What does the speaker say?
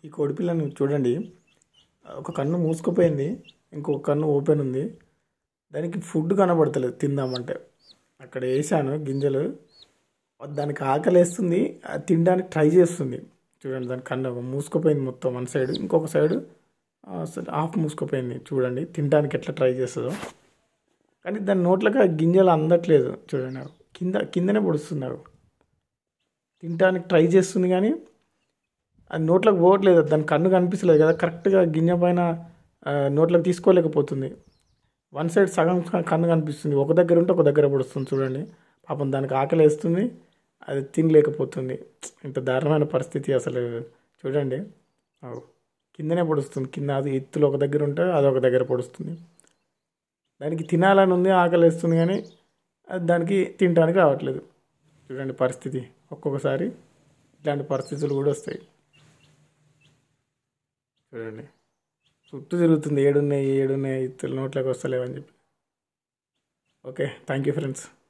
ఈ కోడిపిల్లను చూడండి ఒక కన్ను మూసుకుపోయింది ఇంకొక కన్ను ఓపెన్ ఉంది దానికి ఫుడ్ కనబడతలేదు తిందామంటే అక్కడ వేసాను గింజలు దానికి ఆకలి వేస్తుంది అది తినడానికి ట్రై చేస్తుంది చూడండి దాని కన్ను మూసుకుపోయింది మొత్తం వన్ సైడ్ ఇంకొక సైడ్ హాఫ్ మూసుకుపోయింది చూడండి తినడానికి ఎట్లా ట్రై చేస్తుందో కానీ దాని నోట్లోకి ఆ గింజలు అందట్లేదు చూడండి నాకు కింద కిందనే పొడుస్తున్నారు తినడానికి ట్రై చేస్తుంది కానీ అది నోట్లోకి పోవట్లేదు దాని కన్ను కనిపించలేదు కదా కరెక్ట్గా గింజ పైన ఆ, నోట్లోకి తీసుకోలేకపోతుంది వన్ సైడ్ సగం క- కన్ను కనిపిస్తుంది ఒక దగ్గర ఉంటే ఒక దగ్గర పడుస్తుంది చూడండి పాపం దానికి ఆకలి వేస్తుంది అది తినలేకపోతుంది ఇంత దారుణమైన పరిస్థితి అసలు చూడండి అవు. కిందనే పొడుస్తుంది కింద అది ఎత్తులు ఒక దగ్గర ఉంటే అది ఒక దగ్గర పొడుస్తుంది దానికి తినాలని ఉంది ఆకలి వేస్తుంది కానీ అది దానికి తినడానికి రావట్లేదు చూడండి పరిస్థితి ఒక్కొక్కసారి ఇట్లాంటి పరిస్థితులు కూడా వస్తాయి చూడండి చుట్టూ తిరుగుతుంది ఏడున్నాయి ఏడున్నాయి ఇత్తులు నోట్లోకి వస్తలేవని చెప్పి ఓకే థ్యాంక్ యూ ఫ్రెండ్స్